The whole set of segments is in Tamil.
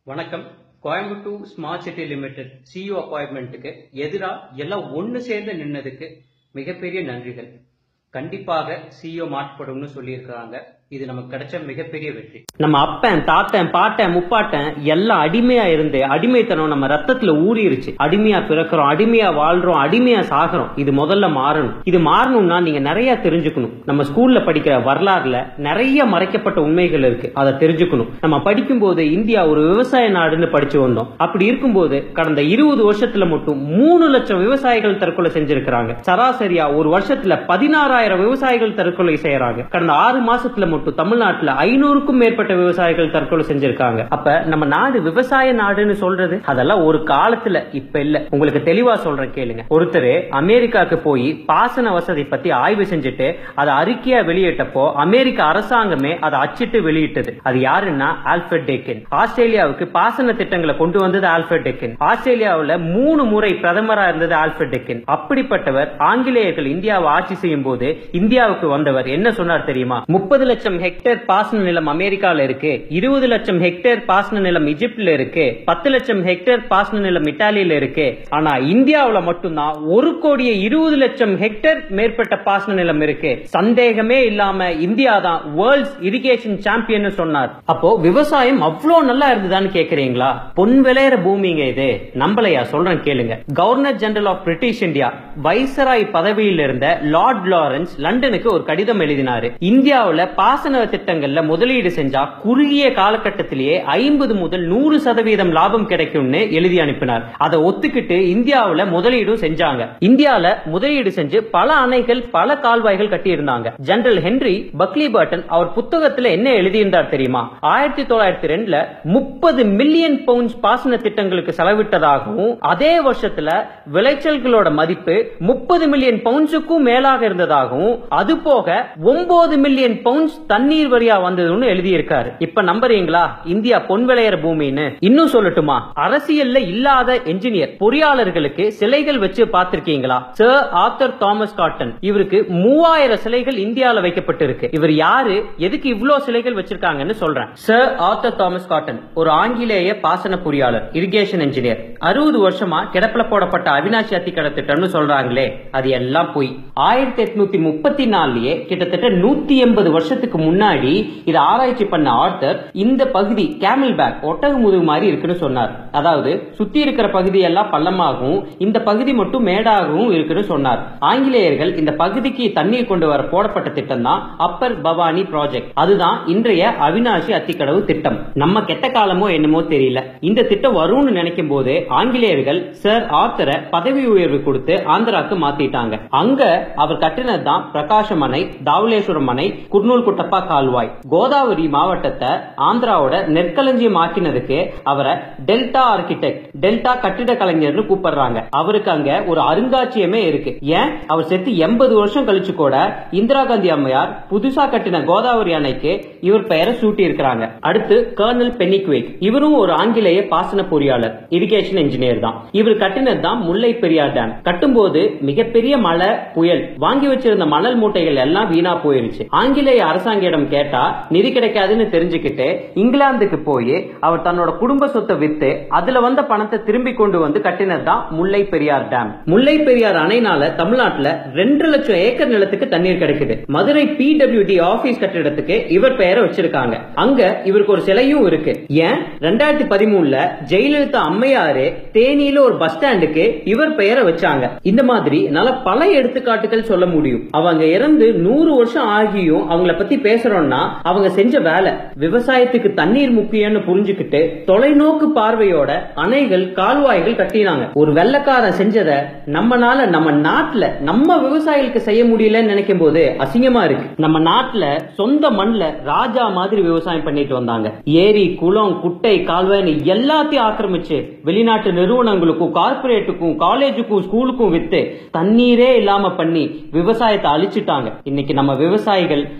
வணக்கம் Coimbatore smart city limited CEO அப்பாயின்மெண்ட்டுக்கு எதிராக எல்லாம் ஒன்று சேர்ந்து நின்னதுக்கு மிகப்பெரிய நன்றிகள் கண்டிப்பாக சிஇஓ மாற்றப்படும்னு சொல்லியிருக்காங்க இது நமக்கு கிடைச்ச மிகப்பெரிய வெற்றி நம்ம அப்பன் தாத்தன் பாட்டன் முப்பாட்டன் எல்லாம் அடிமையா இருந்து அடிமைத்தனம் நம்ம ரத்தத்துல ஊறிடுச்சு அடிமையா பிறக்கிறோம் அடிமையா வாழ்றோம் அடிமையா சாகுறோம் இது முதல்ல மாறணும் இது மாறணும்னா நீங்க நிறைய தெரிஞ்சுக்கணும் நம்ம ஸ்கூல்ல படிக்கிற வரலாறுல நிறைய மறைக்கப்பட்ட உண்மைகள் இருக்கு அதை தெரிஞ்சுக்கணும் நம்ம படிக்கும்போது இந்தியா ஒரு விவசாய நாடுன்னு படிச்சு வந்தோம் அப்படி இருக்கும்போது கடந்த இருபது வருஷத்துல மட்டும் மூணு லட்சம் விவசாயிகள் தற்கொலை செஞ்சிருக்கிறாங்க சராசரியா ஒரு வருஷத்துல பதினாறாயிரம் விவசாயிகள் தற்கொலை செய்யறாங்க கடந்த ஆறு மாசத்துல மட்டும் தமிழ்நாட்டுல ஐநூறுக்கும் மேற்பட்ட விவசாயிகள் தற்கொலை செஞ்சிருக்காங்க அப்ப நம்ம நாடு விவசாய நாடுன்னு சொல்றது அதெல்லாம் ஒரு காலத்துல இப்ப இல்ல உங்களுக்கு தெளிவா சொல்றேன் கேளுங்க ஒருத்தர் அமெரிக்காக்கு போய் பாசன வசதி பத்தி ஆய்வு செஞ்சுட்டு அதை அறிக்கையா வெளியிட்டப்போ அமெரிக்க அரசாங்கமே அதை அச்சிட்டு வெளியிட்டது அது யாருன்னா ஆல்ஃபர்ட் டேக்கின் ஆஸ்திரேலியாவுக்கு பாசன திட்டங்களை கொண்டு வந்தது ஆல்ஃபர்ட் டேக்கின் ஆஸ்திரேலியாவுல மூணு முறை பிரதமரா இருந்தது ஆல்ஃபர்ட் டேக்கின் அப்படிப்பட்டவர் ஆங்கிலேயர்கள் இந்தியாவை ஆட்சி செய்யும் போது இந்தியாவுக்கு வந்தவர் என்ன சொன்னார் தெரியுமா முப்பது லட்சம் ஹெக்டேர் பாசன நிலம் அமெரிக்கால இருக்கு இருபது லட்சம் ஹெக்டேர் பாசன நிலம் இஜிப்ட்ல இருக்கு பத்து லட்சம் ஹெக்டேர் பாசன நிலம் இத்தாலியில இருக்கு ஆனா இந்தியாவுல மட்டும்தான் ஒரு கோடியே இருபது லட்சம் ஹெக்டேர் மேற்பட்ட பாசன நிலம் இருக்கு சந்தேகமே இல்லாம இந்தியா தான் வேர்ல்ட்ஸ் இரிகேஷன் சாம்பியன் சொன்னார் அப்போ விவசாயம் அவ்வளவு நல்லா இருந்ததான்னு கேக்குறீங்களா பொன் விளையிற பூமிங்க இது நம்பலையா சொல்றேன் கேளுங்க governor general of British India viceroy பதவியில் இருந்த லார்ட் லாரன்ஸ் லண்டனுக்கு ஒரு கடிதம் எழுதினாரு இந்தியாவுல பாசன திட்டங்கள்ல முதலீடு செஞ்சா குறுகிய காலகட்டத்திலேயே ஐம்பது முதல் நூறு சதவீதம் லாபம் கிடைக்கும்னு எழுதி அனுப்பினார் அதை ஒத்துக்கிட்டு இந்தியாவுல முதலீடும் செஞ்சாங்க இந்தியால முதலீடு செஞ்சு பல அணைகள் பல கால்வாய்கள் கட்டியிருந்தாங்க ஜெனரல் ஹென்றி பக்லி பர்டன் அவர் புத்தகத்துல என்ன எழுதியிருந்தார் தெரியுமா ஆயிரத்தி தொள்ளாயிரத்தி ரெண்டுல முப்பது மில்லியன் பவுண்ட்ஸ் பாசன திட்டங்களுக்கு செலவிட்டதாகவும் அதே வருஷத்துல விளைச்சல்களோட மதிப்பு முப்பது மில்லியன் பவுண்ட்ஸுக்கும் மேலாக இருந்ததாகவும் அது போக ஒன்பது மில்லியன் பவுண்ட்ஸ் தண்ணீர் வழியா வந்ததுன்னு எழுதியிருக்காரு இப்ப நம்புறீங்களா இந்தியா பொன் விளையிற பூமின்னு இன்னும் சொல்லட்டுமா அரசியல்ல இல்லாத என்ஜினியர் பொறியாளர்களுக்கு சிலைகள் வச்சு பார்த்திருக்கீங்களா சர் ஆர்த்தர் தாமஸ் காட்டன் இவருக்கு மூவாயிரம் சிலைகள் இந்தியால வைக்கப்பட்டிருக்கு இவர் யாரு எதுக்கு இவ்ளோ சிலைகள் வச்சிருக்காங்கன்னு சொல்றேன் சர் ஆர்த்தர் தாமஸ் காட்டன் ஒரு ஆங்கிலேய பாசன பொறியாளர் இரிகேஷன் என்ஜினியர் அறுபது வருஷமா கிடப்பில போடப்பட்ட அவினாசி அத்திக்கட திட்டம்னு சொல்றாங்களே அது எல்லாம் போய் ஆயிரத்தி எட்நூத்தி முப்பத்தி நாலுலயே கிட்டத்தட்ட நூத்தி எண்பது வருஷத்துக்கு முன்னாடி இதை ஆராய்ச்சி பண்ண ஆர்த்தர் இந்த பகுதி கேமல் பேக் ஒட்டக முதுகு மாதிரி இருக்குன்னு சொன்னார் அதாவது சுத்தி இருக்கிற பகுதி எல்லாம் பள்ளமாகவும் இந்த பகுதி மட்டும் மேடாகவும் இருக்குன்னு சொன்னார் ஆங்கிலேயர்கள் இந்த பகுதிக்கு தண்ணீர் கொண்டு வர போடப்பட்ட திட்டம் தான் அப்பர் பவானி ப்ராஜெக்ட் அதுதான் இன்றைய அவினாசி அத்திக்கடவு திட்டம் நம்ம கெட்ட காலமோ என்னமோ தெரியல இந்த திட்டம் வரும்னு நினைக்கும் போது ஆங்கிலேயர்கள் சர் ஆர்த்தரை பதவி உயர்வு கொடுத்து ஆந்திராக்கு மாத்திட்டாங்க அங்க அவர் கட்டினது தான் பிரகாஷம் அணை தாவலேஸ்வரம் அணை குர்னூல் குட்டப்பா கால்வாய் கோதாவரி மாவட்டத்தை ஆந்திராவோட நெற்களஞ்சியம் ஆக்கினதுக்கு அவரை டெல்டா ஆர்கிடெக்ட் டெல்டா கட்டிட கலைஞர்னு கூப்பிடுறாங்க அவருக்கு அங்க ஒரு அருங்காட்சியமே இருக்கு ஏன் அவர் செத்து எண்பது வருஷம் கழிச்சு கூட இந்திரா காந்தி அம்மையார் புதுசா கட்டின கோதாவரி அணைக்கு இவர் பெயரை சூட்டி இருக்கிறாங்க அடுத்து கர்னல் பென்னிக்வேக் இவரும் ஒரு ஆங்கிலேய பாசன பொறியாளர் இரிகேஷன் இன்ஜினியர் தான் இவர் கட்டினது தான் முல்லை பெரியார் டேம் கட்டும்போது மிகப்பெரிய மழை புயல் வாங்கி வச்சிருந்த மணல் மூட்டைகள் எல்லாம் வீணா போயிருச்சு ஆங்கிலேய அரசாங்கிடம் கேட்டா நிதி கிடைக்காதுன்னு தெரிஞ்சுக்கிட்டு இங்கிலாந்துக்கு போய் அவர் தன்னோட குடும்ப சொத்தை வித்து அதுல வந்த பணத்தை திரும்பி கொண்டு வந்து கட்டினது தான் முல்லை பெரியார் டேம் முல்லை பெரியார் அணைனால தமிழ்நாட்டுல ரெண்டு லட்சம் ஏக்கர் நிலத்துக்கு தண்ணீர் கிடைக்குது மதுரை பிடபிள்யூடி ஆபீஸ் கட்டிடத்துக்கு இவர் பெயரை வச்சிருக்காங்க அங்க இவருக்கு ஒரு சிலையும் இருக்கு ஏன் ரெண்டாயிரத்தி பதிமூணுல ஜெயலலிதா அம்மையாரு தேனியில ஒரு பஸ் ஸ்டாண்டுக்கு இவர் பெயரை வச்சாங்க இந்த மாதிரி நல்ல பல எடுத்துக்காட்டுகள் சொல்ல முடியும் அவங்க இறந்து நூறு வருஷம் ஆகியும் அவங்கள பத்தி பேசுறோம்னா அவங்க செஞ்ச வேலை விவசாயத்துக்கு தண்ணீர் முக்கியம்னு புரிஞ்சுக்கிட்டு தொலைநோக்கு பார்வையோட அணைகள் கால்வாய்கள் கட்டினாங்க ஒரு வெள்ளக்காரன் செஞ்சதை நம்மனால நம்ம நாட்டுல நம்ம விவசாயிகளுக்கு செய்ய முடியலன்னு நினைக்கும் போது அசிங்கமா இருக்கு நம்ம நாட்டுல சொந்த மண்ல ராஜா மாதிரி விவசாயம் பண்ணிட்டு வந்தாங்க ஏரி குளம் குட்டை கால்வாய்னு எல்லாத்தையும் ஆக்கிரமிச்சு வெளிநாட்டு நிறுவனங்களுக்கும் கார்பரேட்டுக்கும் காலேஜுக்கும் ஸ்கூலுக்கும் வித்து தண்ணீரே இல்லாம பண்ணி விவசாயத்தை அழிச்சிட்டாங்க இன்னைக்கு நம்ம விவசாயிகள் தற்கொலை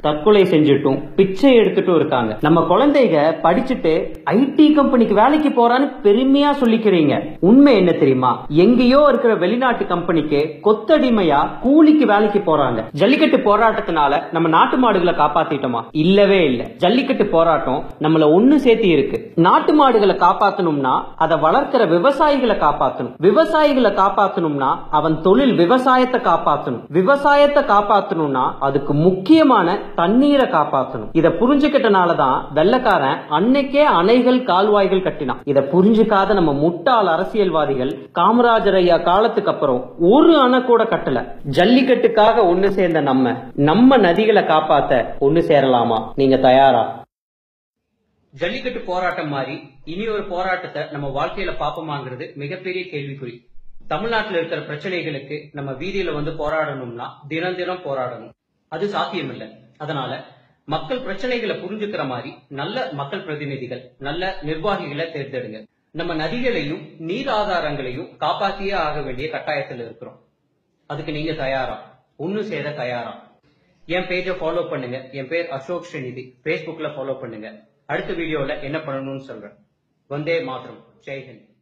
செஞ்சுட்டும் பிச்சை எடுத்துட்டும் இருக்காங்க நம்ம குழந்தைங்க படிச்சுட்டு ஐடி கம்பெனிக்கு வேலைக்கு போறான்னு பெருமையா சொல்லிக்கிறீங்க உண்மை என்ன தெரியுமா எங்கேயோ இருக்கிற வெளிநாட்டு கம்பெனிக்கு கொத்தடிமையா கூலிக்கு வேலைக்கு போறாங்க ஜல்லிக்கட்டு போராட்டத்தினால நம்ம நாட்டு மாடுகளை காப்பாத்திட்டோமா இல்லவே இல்ல ஜல்லிக்கட்டு போராட்டம் நம்மள ஒண்ணு சேர்த்து இருக்கு நாட்டு மாடுகளை காப்பாத்தணும்னா அதை வளர்க்கிற விவசாயிகளை காப்பாத்தணும் விவசாயிகளை காப்பாத்தணும்னா அவன் தொழில் விவசாயத்தை காப்பாத்தணும் விவசாயத்தை காப்பாத்தணும்னா அதுக்கு முக்கியமான தண்ணீரை காப்பாத்தணும் இத புரிஞ்சுக்கிட்டனாலதான் வெள்ளக்காரன் அன்னைக்கே அணைகள் கால்வாய்கள் கட்டினான் இத புரிஞ்சுக்காத நம்ம முட்டாள் அரசியல்வாதிகள் காமராஜர் ஐயா காலத்துக்கு அப்புறம் ஒரு அணை கூட கட்டல ஜல்லிக்கட்டுக்காக ஒண்ணு சேர்ந்த நம்ம நம்ம நதிகளை காப்பாத்த ஒண்ணு சேரலாமா நீங்க தயாரா ஜல்லிக்கட்டு போராட்டம் மாதிரி இனி ஒரு போராட்டத்தை நம்ம வாழ்க்கையில பாப்போமாங்கிறது மிகப்பெரிய கேள்விக்குறி தமிழ்நாட்டில் இருக்கிற பிரச்சனைகளுக்கு நம்ம வீதியில வந்து போராடணும்னா தினம் தினம் போராடணும் அது சாத்தியம் இல்லை அதனால மக்கள் பிரச்சனைகளை புரிஞ்சுக்கிற மாதிரி நல்ல மக்கள் பிரதிநிதிகள் நல்ல நிர்வாகிகளை தேர்ந்தெடுங்க நம்ம நதிகளையும் நீர் ஆதாரங்களையும் காப்பாத்தியே ஆக வேண்டிய கட்டாயத்தில் இருக்கிறோம் அதுக்கு நீங்க தயாரா ஒண்ணு சேர தயாரா என் பேஜை ஃபாலோ பண்ணுங்க என் பேர் அசோக் ஸ்ரீநிதி Facebookல ஃபாலோ பண்ணுங்க அடுத்த வீடியோல என்ன பண்ணணும்னு சொல்றேன் வந்தே மாத்திரம் ஜெய்ஹிந்த்